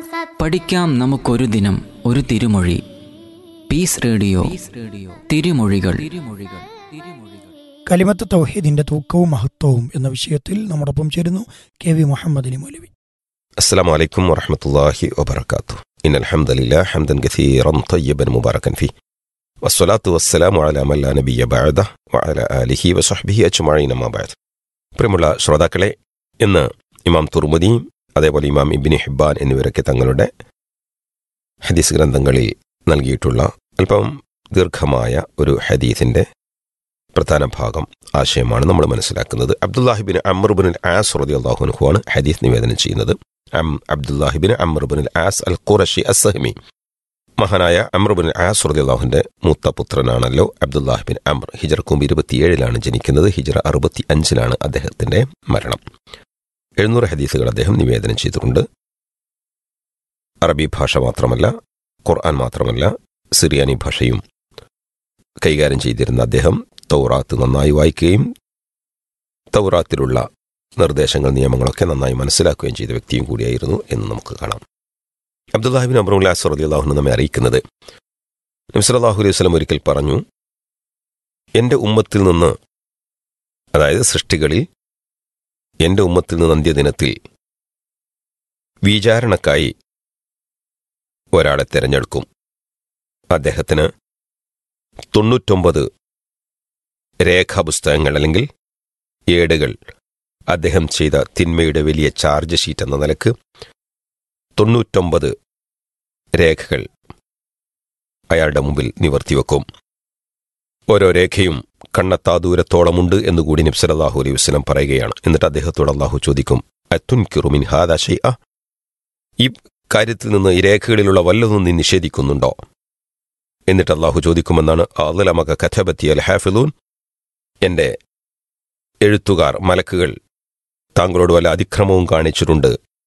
സത്യം പഠിക്കാം നമുക്കൊരു ദിനം ഒരു തിരുമൊഴി പീസ് റേഡിയോ റേഡിയോ തിരുമൊഴികൾ തിരുമൊഴികൾ തിരുമൊഴികൾ കലിമത്ത് തൗഹീദിന്റെ തൂക്കവും മഹത്വവും എന്ന വിഷയത്തിൽ നമ്മോടൊപ്പം ചേരുന്നു കെ വി മുഹമ്മദ് അലി മൗലവി السلام عليكم ورحمة الله وبركاته إن الحمد لله حمدا كثيرا طيبا مباركا فيه والصلاة والسلام على من لا نبي بعده وعلى آله وصحبه أجمعين ما بعد പ്രിയമുള്ള ശ്രോതാക്കളെ ഇന്ന് ഇമാം തുർമുദി അതേപോലെ ഇമാം ഇബിനി ഹിബാൻ എന്നിവരൊക്കെ തങ്ങളുടെ ഹദീസ് ഗ്രന്ഥങ്ങളിൽ നൽകിയിട്ടുള്ള അല്പം ദീർഘമായ ഒരു ഹദീസിന്റെ പ്രധാന ഭാഗം ആശയമാണ് നമ്മൾ മനസ്സിലാക്കുന്നത് അബ്ദുല്ലാഹിബിൻ അമർബിൻ ആസ് റതി അള്ളാഹുനുഹുവാണ് ഹദീസ് നിവേദനം ചെയ്യുന്നത് അം അബ്ദുല്ലാഹിബിൻ അമർബിൻ ആസ് അൽ ഖുറഷി അസ്സഹമി മഹാനായ അമർബിൻ ആസ് റതി അള്ളാഹുവിന്റെ മൂത്ത പുത്രനാണല്ലോ അബ്ദുല്ലാഹിബിൻ അമർ ഹിജർ കുമ്പ് ഇരുപത്തിയേഴിലാണ് ജനിക്കുന്നത് ഹിജർ അറുപത്തി അഞ്ചിലാണ് അദ്ദേഹത്തിന്റെ മരണം എഴുന്നൂറ് ഹദീസുകൾ അദ്ദേഹം നിവേദനം ചെയ്തിട്ടുണ്ട് അറബി ഭാഷ മാത്രമല്ല ഖുർആൻ മാത്രമല്ല സിറിയാനി ഭാഷയും കൈകാര്യം ചെയ്തിരുന്ന അദ്ദേഹം തൗറാത്ത് നന്നായി വായിക്കുകയും തൗറാത്തിലുള്ള നിർദ്ദേശങ്ങൾ നിയമങ്ങളൊക്കെ നന്നായി മനസ്സിലാക്കുകയും ചെയ്ത വ്യക്തിയും കൂടിയായിരുന്നു എന്ന് നമുക്ക് കാണാം അബ്ദുല്ലാഹിബിൻ അബ്രുല്ലാസ് റതി അള്ളാഹുന് നമ്മെ അറിയിക്കുന്നത് നബ്സലാഹു അലൈഹി വസ്ലം ഒരിക്കൽ പറഞ്ഞു എൻ്റെ ഉമ്മത്തിൽ നിന്ന് അതായത് സൃഷ്ടികളിൽ എൻ്റെ ഉമ്മത്തിൽ നിന്ന് അന്ത്യദിനത്തിൽ വിചാരണക്കായി ഒരാളെ തിരഞ്ഞെടുക്കും അദ്ദേഹത്തിന് തൊണ്ണൂറ്റൊമ്പത് രേഖാപുസ്തകങ്ങൾ അല്ലെങ്കിൽ ഏടുകൾ അദ്ദേഹം ചെയ്ത തിന്മയുടെ വലിയ ചാർജ് ഷീറ്റ് എന്ന നിലക്ക് തൊണ്ണൂറ്റൊമ്പത് രേഖകൾ അയാളുടെ മുമ്പിൽ നിവർത്തിവെക്കും ഓരോ രേഖയും കണ്ണത്താ ദൂരത്തോളമുണ്ട് എന്നുകൂടി നബ്സലാഹു അലൈഹി വസ്ലം പറയുകയാണ് എന്നിട്ട് അദ്ദേഹത്തോട് അള്ളാഹു ചോദിക്കും അത്തുൻകിറുമിൻ ഹാദ ഷൈഅ ഈ കാര്യത്തിൽ നിന്ന് ഈ രേഖകളിലുള്ള വല്ലതും നീ നിഷേധിക്കുന്നുണ്ടോ എന്നിട്ട് അള്ളാഹു ചോദിക്കുമെന്നാണ് അലമക കഥബത്തി അൽ ഹാഫിലൂൻ എന്റെ എഴുത്തുകാർ മലക്കുകൾ താങ്കളോട് വല്ല അതിക്രമവും കാണിച്ചിട്ടുണ്ട്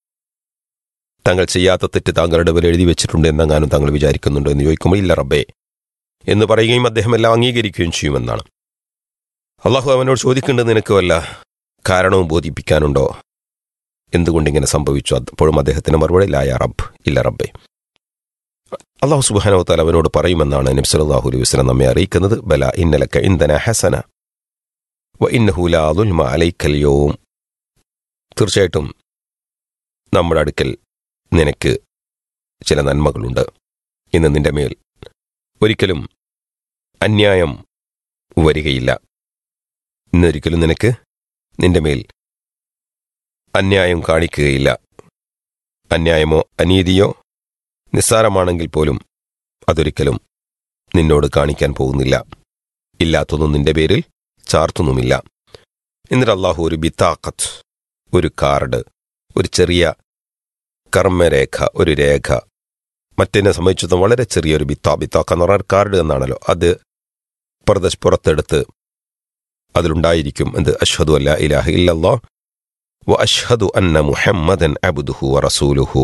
താങ്കൾ ചെയ്യാത്ത തെറ്റ് താങ്കളുടെ പേര് എഴുതി വെച്ചിട്ടുണ്ട് എന്നെങ്ങാനും താങ്കൾ വിചാരിക്കുന്നുണ്ടോ എന്ന് ചോദിക്കുമ്പോൾ ഇല്ല റബ്ബേ എന്ന് പറയുകയും അദ്ദേഹം എല്ലാം അംഗീകരിക്കുകയും ചെയ്യുമെന്നാണ് അള്ളാഹു അവനോട് ചോദിക്കേണ്ടത് നിനക്ക് വല്ല കാരണവും ബോധിപ്പിക്കാനുണ്ടോ എന്തുകൊണ്ടിങ്ങനെ സംഭവിച്ചു അപ്പോഴും അദ്ദേഹത്തിന് മറുപടി ലായ റബ്ബ് ഇല്ല റബ്ബേ അള്ളാഹു സുബാനോത്താൽ അവനോട് പറയുമെന്നാണ് നബ്സലാഹു അലൈഹി വസ്ലം നമ്മെ അറിയിക്കുന്നത് ബല ഇന്നലക്ക ഇന്ധന ഹസന വ ഇന്നഹുലാലുൽമ അലൈക്കല്യവും തീർച്ചയായിട്ടും നമ്മുടെ അടുക്കൽ നിനക്ക് ചില നന്മകളുണ്ട് ഇന്ന് നിന്റെ മേൽ ഒരിക്കലും അന്യായം വരികയില്ല ഇന്നൊരിക്കലും നിനക്ക് നിന്റെ മേൽ അന്യായം കാണിക്കുകയില്ല അന്യായമോ അനീതിയോ നിസ്സാരമാണെങ്കിൽ പോലും അതൊരിക്കലും നിന്നോട് കാണിക്കാൻ പോകുന്നില്ല ഇല്ലാത്തതൊന്നും നിന്റെ പേരിൽ ചാർത്തുന്നുമില്ല എന്നിട്ട് അള്ളാഹു ഒരു ബിത്താഖത്ത് ഒരു കാർഡ് ഒരു ചെറിയ കർമ്മരേഖ ഒരു രേഖ മറ്റതിനെ സംബന്ധിച്ചിടത്തോളം വളരെ ചെറിയൊരു ബിത്താ ബിത്താക്ക എന്ന് പറഞ്ഞാൽ കാർഡ് എന്നാണല്ലോ അത് പ്രദേശ് പുറത്തെടുത്ത് അതിലുണ്ടായിരിക്കും എന്ത് അഷ്ഹദു അല്ല ഇലാഹ ഇല്ലല്ലാ വ അഷ്ഹദു അന്ന മുഹമ്മദൻ അബുദുഹു വ റസൂലുഹു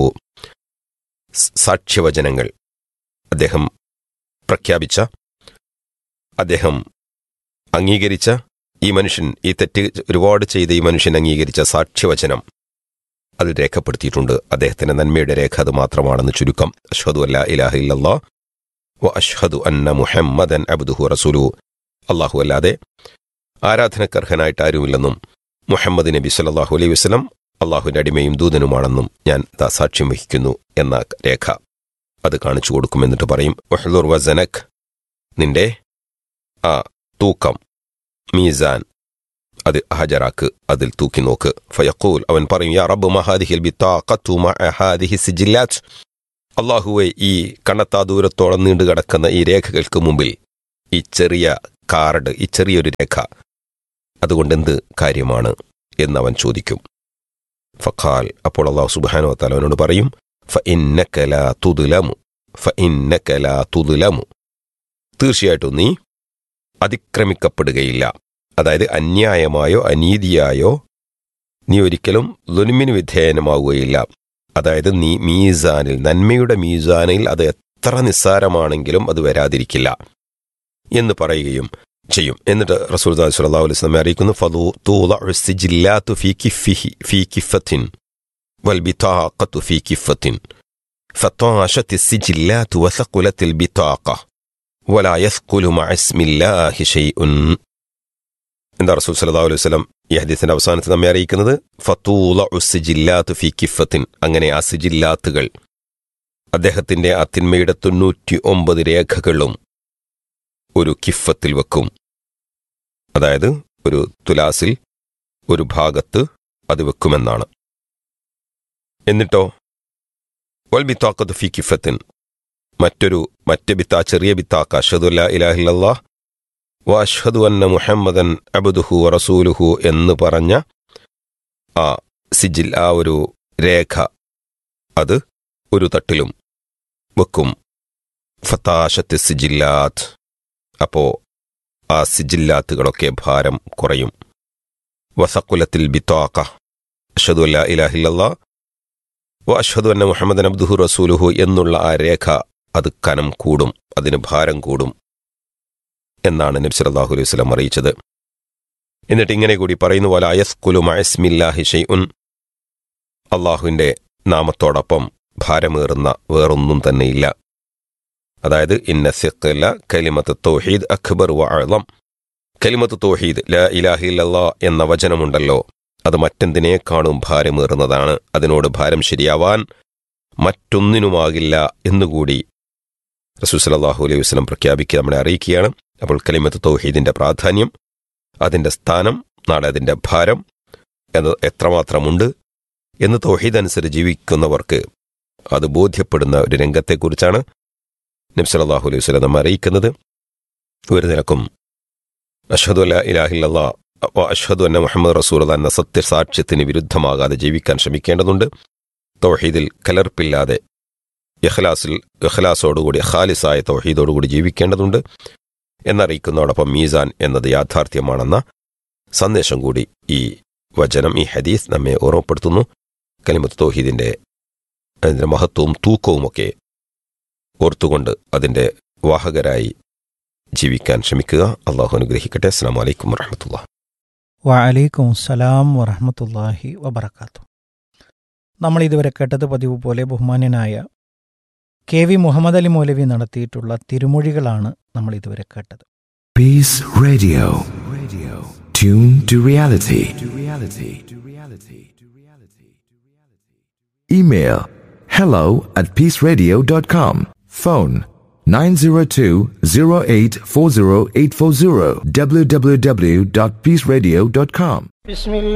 സാക്ഷ്യവചനങ്ങൾ അദ്ദേഹം പ്രഖ്യാപിച്ച അദ്ദേഹം അംഗീകരിച്ച ഈ മനുഷ്യൻ ഈ തെറ്റ് ഒരുപാട് ചെയ്ത ഈ മനുഷ്യൻ അംഗീകരിച്ച സാക്ഷ്യവചനം അതിൽ രേഖപ്പെടുത്തിയിട്ടുണ്ട് അദ്ദേഹത്തിന്റെ നന്മയുടെ രേഖ അത് മാത്രമാണെന്ന് ചുരുക്കം അഷ്ഹദു അല്ല ഇലാഹ ഇല്ലല്ലാ വ അഷ്ഹദു അന്ന മുഹമ്മദൻ അബ്ദുഹു റസൂലു അള്ളാഹു അല്ലാതെ ആരാധനക്കർഹനായിട്ട് ആരുമില്ലെന്നും മുഹമ്മദ് നബി സല്ലല്ലാഹു അലൈഹി വസല്ലം അള്ളാഹുവിന്റെ അടിമയും ദൂതനുമാണെന്നും ഞാൻ ദാ സാക്ഷ്യം വഹിക്കുന്നു എന്ന രേഖ അത് കാണിച്ചു കൊടുക്കും എന്നിട്ട് പറയും ഒഹ്ലുർ വസനക് നിന്റെ ആ തൂക്കം മീസാൻ അത് ഹജറാക്ക് അതിൽ തൂക്കി നോക്ക് ഫയക്കൂൽ അവൻ പറയും യാ റബ്ബ് മഹാദിഹിൽ ബിത്താഖത്തു മഅ ഹാദിഹി സിജില്ലാത്ത് അള്ളാഹുവെ ഈ കണ്ണത്താ ദൂരത്തോളം നീണ്ടു കിടക്കുന്ന ഈ രേഖകൾക്ക് മുമ്പിൽ ഈ ചെറിയ കാർഡ് ഈ ചെറിയൊരു രേഖ അതുകൊണ്ട് എന്ത് കാര്യമാണ് എന്നവൻ ചോദിക്കും ഫഖാൽ അപ്പോൾ അള്ളാഹു സുബാനോ താല അവനോട് പറയും ഫ ഇന്നക്കല തുതുലമു ഫ ഇന്നക്കല തുതുലമു തീർച്ചയായിട്ടും നീ അതിക്രമിക്കപ്പെടുകയില്ല അതായത് അന്യായമായോ അനീതിയായോ നീ ഒരിക്കലും ലുനിമിന് വിധേയനമാവുകയില്ല അതായത് നീ മീസാനിൽ നന്മയുടെ മീസാനിൽ അത് എത്ര നിസ്സാരമാണെങ്കിലും അത് വരാതിരിക്കില്ല എന്ന് പറയുകയും ചെയ്യും എന്നിട്ട് റസൂൽ സല്ലല്ലാഹു അലൈഹി വസല്ലം അറിയിക്കുന്നു ഫദു തൂളഉ സിജില്ലാത്തു ഫീ കിഫിഹി ഫീ കിഫത്തിൻ വൽ ബിതാഖത്തു ഫീ കിഫത്തിൻ فطاشت السجلات وثقلت البطاقة ولا يثقل مع اسم الله شيء എന്താ റസൂൽ സല്ലല്ലാഹു അലൈഹി വസല്ലം ഈ ഹദീസിന്റെ അവസാനത്തിൽ നമ്മെ അറിയിക്കുന്നത് ഫത്തൂല ഉസിജില്ലാത്ത് ഫി കിഫത്തിൻ അങ്ങനെ ആ സിജില്ലാത്തുകൾ അദ്ദേഹത്തിന്റെ ആ തിന്മയുടെ തൊണ്ണൂറ്റി ഒമ്പത് രേഖകളും ഒരു കിഫത്തിൽ വെക്കും അതായത് ഒരു തുലാസിൽ ഒരു ഭാഗത്ത് അത് വെക്കുമെന്നാണ് എന്നിട്ടോ വൽ ബിത്താക്കത്ത് ഫി കിഫത്തിൻ മറ്റൊരു മറ്റ് ബിത്ത ചെറിയ ബിത്താക്ക അഷദുല്ല ഇലാഹില്ലാ വ അഷ്ഹദു അന്ന മുഹമ്മദൻ അബുദുഹു റസൂലുഹു എന്ന് പറഞ്ഞ ആ സിജിൽ ആ ഒരു രേഖ അത് ഒരു തട്ടിലും വെക്കും ഫത്താശത്ത് സിജില്ലാത്ത് അപ്പോ ആ സിജില്ലാത്തുകളൊക്കെ ഭാരം കുറയും വസക്കുലത്തിൽ ബിത്താക്ക അഷദു അല്ല ഇലാഹില്ലാ വ അഷ്ഹദു അന്ന മുഹമ്മദൻ അബ്ദുഹു റസൂലുഹു എന്നുള്ള ആ രേഖ അത് കനം കൂടും അതിന് ഭാരം കൂടും എന്നാണ് നബി സല്ലല്ലാഹു അലൈഹി വസല്ലം അറിയിച്ചത് എന്നിട്ട് ഇങ്ങനെ കൂടി പറയുന്ന പോലെ അയസ്കുലു മയസ്മില്ലാഹി ഷൈഉൻ അള്ളാഹുവിന്റെ നാമത്തോടൊപ്പം ഭാരമേറുന്ന വേറൊന്നും തന്നെയില്ല അതായത് ഇന്ന സിഖല കലിമത്ത് തൗഹീദ് അക്ബർ വ അളം കലിമത്ത് തൗഹീദ് ല ഇലാഹില്ലല്ലാ എന്ന വചനമുണ്ടല്ലോ അത് മറ്റെന്തിനേക്കാളും ഭാരമേറുന്നതാണ് അതിനോട് ഭാരം ശരിയാവാൻ മറ്റൊന്നിനുമാകില്ല എന്നുകൂടി റസൂൽ സല്ലല്ലാഹു അലൈഹി വസല്ലം പ്രഖ്യാപിക്കുക നമ്മളെ അറിയിക്കുകയാണ് അപ്പോൾ കലിമത്ത് തൗഹീദിന്റെ പ്രാധാന്യം അതിന്റെ സ്ഥാനം നാളെ അതിന്റെ ഭാരം എന്ന് എത്രമാത്രമുണ്ട് എന്ന് തൗഹീദ് അനുസരിച്ച് ജീവിക്കുന്നവർക്ക് അത് ബോധ്യപ്പെടുന്ന ഒരു രംഗത്തെക്കുറിച്ചാണ് നബി സല്ലല്ലാഹു അലൈഹി വസല്ലം നമ്മെ അറിയിക്കുന്നത് ഒരു നിലക്കും അഷ്ഹദു അല്ല ഇലാഹില്ലല്ലാ അഷ്ഹദു അന്ന മുഹമ്മദ് റസൂൽ എന്ന സത്യസാക്ഷ്യത്തിന് വിരുദ്ധമാകാതെ ജീവിക്കാൻ ശ്രമിക്കേണ്ടതുണ്ട് തൗഹീദിൽ കലർപ്പില്ലാതെ ഇഖ്ലാസിൽ ഇഖ്ലാസോടുകൂടി ഖാലിസായ തൗഹീദോടുകൂടി ജീവിക്കേണ്ടതുണ്ട് എന്നറിയിക്കുന്നതോടൊപ്പം മീസാൻ എന്നത് യാഥാർത്ഥ്യമാണെന്ന സന്ദേശം കൂടി ഈ വചനം ഈ ഹദീസ് നമ്മെ ഓർമ്മപ്പെടുത്തുന്നു കലിമത്ത് തൗഹീദിന്റെ അതിന്റെ മഹത്വവും തൂക്കവുമൊക്കെ ഓർത്തുകൊണ്ട് അതിന്റെ വാഹകരായി ജീവിക്കാൻ ശ്രമിക്കുക അള്ളാഹു അനുഗ്രഹിക്കട്ടെ അസ്സാം വലൈക്കും വറഹമത്തുള്ള വഅലൈക്കും സലാം വറഹമത്തല്ലാഹി വബർക്കാത്തു നമ്മൾ ഇതുവരെ കേട്ടത് പതിവ് പോലെ ബഹുമാന്യനായ കെ വി മുഹമ്മദ് അലി മൗലവി നടത്തിയിട്ടുള്ള തിരുമൊഴികളാണ് നമ്മൾ ഇതുവരെ കേട്ടത് Peace Radio. Radio. Tune to reality. To reality. To reality. To reality. Email hello at peaceradio.com. Phone 902-0840840 www.peaceradio.com.